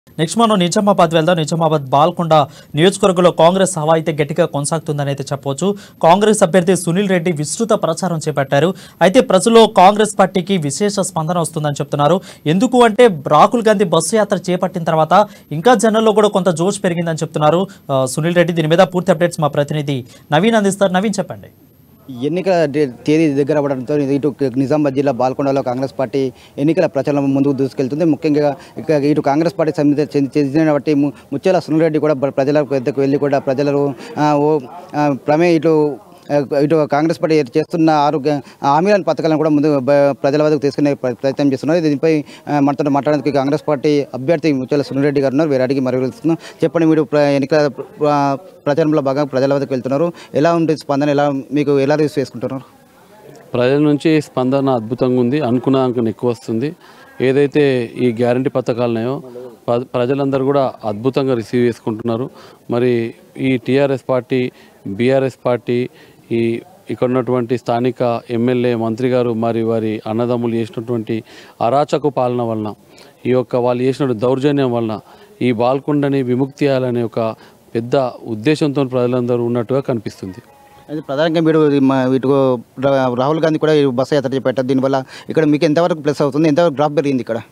Next మనం నిజామాబాద్ వెళ్దాం నిజామాబాద్ బాల్కొండ నియోజకవర్గంలో కాంగ్రెస్ హవా అయితే గట్టిగా కొనసాగుతుందని అయితే చెప్పవచ్చు కాంగ్రెస్ అభ్యర్థి సునీల్ రెడ్డి విస్తృత ప్రచారం చేపట్టారు అయితే ప్రజల్లో కాంగ్రెస్ పార్టీకి విశేష స్పందన వస్తుందని చెప్తున్నారు ఎందుకు అంటే రాహుల్ గాంధీ బస్సు యాత్ర చేపట్టిన తర్వాత ఇంకా జనంలో కూడా కొంత జోష్ పెరిగిందని చెప్తున్నారు ఆ, సునీల్ రెడ్డి దీని మీద పూర్తి అప్డేట్స్ మా ప్రతినిధి నవీన్ అందిస్తారు నవీన్ చెప్పండి ఎన్నికల డే- తేదీ దగ్గర పడడంతో ఇటు నిజామాబాద్ జిల్లా బాల్కొండలో కాంగ్రెస్ పార్టీ ఎన్నికల ప్రచారం ముందుకు దూసుకెళ్తుంది ముఖ్యంగా ఇక ఇటు కాంగ్రెస్ పార్టీ సమితి చెంది- చెందిన బట్టి ము- ముత్యాల సునీల్ రెడ్డి కూడా ప్ర- ప్రజల వద్దకు వెళ్ళి కూడా ప్రజలు ఆ, ఓ ఆ, ప్రమే ఇటు ఆ, ఇటు కాంగ్రెస్ పార్టీ చేస్తున్న ఆరోగ్య హామీలను పథకాలను కూడా ముందు బ- ప్రజల వద్దకు తీసుకునే ప్ర- ప్రయత్నం చేస్తున్నారు దీనిపై ఆ, మనతో మాట్లాడడానికి కాంగ్రెస్ పార్టీ అభ్యర్థి ముత్యాల సునీల్ రెడ్డి గారు ఉన్నారు వీరు అడిగి మరి వెళ్తున్నాం చెప్పండి మీరు ప్ర- ఎన్నికల ప్ర- ప్రచారంలో భాగంగా ప్రజల వద్దకు వెళ్తున్నారు ఎలా ఉంటుంది స్పందన ఎలా మీకు ఎలా రిసీవ్ చేసుకుంటున్నారు ప్రజల నుంచి స్పందన అద్భుతంగా ఉంది అనుకున్న దానికన్నా ఎక్కువ వస్తుంది ఏదైతే ఈ గ్యారంటీ పథకాలు ఉన్నాయో ప్ర- ప్రజలందరూ కూడా అద్భుతంగా రిసీవ్ చేసుకుంటున్నారు మరి ఈ టీఆర్ఎస్ పార్టీ బీఆర్ఎస్ పార్టీ ఈ ఇక్కడ ఉన్నటువంటి స్థానిక ఎమ్మెల్యే మంత్రి గారు మరి వారి అన్నదమ్ములు చేసినటువంటి అరాచక పాలన వలన ఈ యొక్క వాళ్ళు చేసిన దౌర్జన్యం వలన ఈ బాల్కొండని విముక్తి చేయాలనే ఒక పెద్ద ఉద్దేశంతో ప్రజలందరూ ఉన్నట్టుగా కనిపిస్తుంది అయితే ప్రధానంగా మీరు ఈ మా- ఇటు రా- రాహుల్ గాంధీ కూడా ఈ బస్సు యాత్ర చేపట్టారు దీనివల్ల ఇక్కడ మీకు ఎంతవరకు ప్లస్ అవుతుంది ఎంతవరకు డ్రాప్ పెరిగింది ఇక్కడ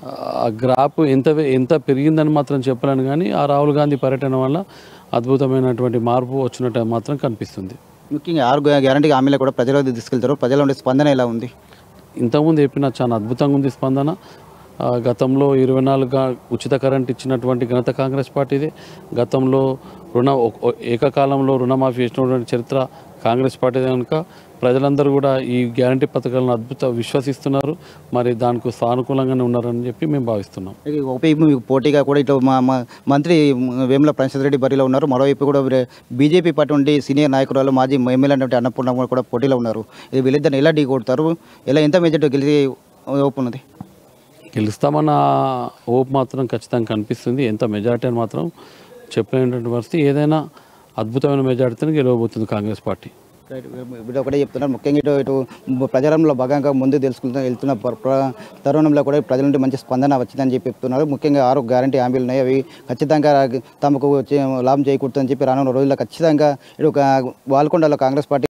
ఆ గ్రాఫ్ ఎంత ఎంత పెరిగిందని మాత్రం చెప్పలేను కానీ ఆ రాహుల్ గాంధీ పర్యటన వల్ల అద్భుతమైనటువంటి మార్పు వచ్చినట్టు మాత్రం కనిపిస్తుంది ముఖ్యంగా ఆరు గ్యారంటీ హామీలు కూడా ప్రజల వద్దకు తీసుకెళ్తారు ప్రజల ఉండే స్పందన ఎలా ఉంది ఇంతకుముందు చెప్పిన చాలా అద్భుతంగా ఉంది స్పందన ఆ, గతంలో ఇరవై నాలుగు గా- ఉచిత కరెంట్ ఇచ్చినటువంటి ఘనత కాంగ్రెస్ పార్టీదే గతంలో రుణ ఒ- ఒ- ఏకకాలంలో రుణమాఫీ చేసినటువంటి చరిత్ర కాంగ్రెస్ పార్టీ కనుక ప్రజలందరూ కూడా ఈ గ్యారంటీ పథకాలను అద్భుత విశ్వసిస్తున్నారు మరి దానికి సానుకూలంగానే ఉన్నారని చెప్పి మేము భావిస్తున్నాం ఇక ఒకవైపు మీకు పోటీగా కూడా ఇటు మా మా మంత్రి వేముల ప్రశాంత్ రెడ్డి బరిలో ఉన్నారు మరోవైపు కూడా వీరే బీజేపీ పార్టీ నుండి సీనియర్ నాయకురాలు మాజీ ఎమ్మెల్యే అంటే అన్నపూర్ణ కూడా పోటీలో ఉన్నారు ఇది వీళ్ళిద్దరిని ఎలా ఢీ కొడతారు ఎలా ఎంత మెజార్టీ గెలిచి ఓపు ఉన్నది గెలుస్తామన్న హోప్ మాత్రం ఖచ్చితంగా కనిపిస్తుంది ఎంత మెజారిటీ అని మాత్రం చెప్పలేనటువంటి పరిస్థితి ఏదైనా అద్భుతమైన మెజారిటీని గెలవబోతుంది కాంగ్రెస్ పార్టీ రైట్. వీడు ఒకటే చెప్తున్నారు ముఖ్యంగా ఇటు ఇటు ప్రచారంలో భాగంగా ముందు తెలుసుకుంటూ వెళ్తున్న ప్ర- ప్ర- తరుణంలో కూడా ప్రజల నుండి మంచి స్పందన వచ్చిందని చెప్పి చెప్తున్నారు ముఖ్యంగా ఆరు గ్యారంటీ హామీలు ఉన్నాయి అవి ఖచ్చితంగా తమకు చే- లాభం చేకూరుతుందని చెప్పి రానున్న రోజుల్లో ఖచ్చితంగా ఇటు ఒక వాల్కొండలో కాంగ్రెస్ పార్టీ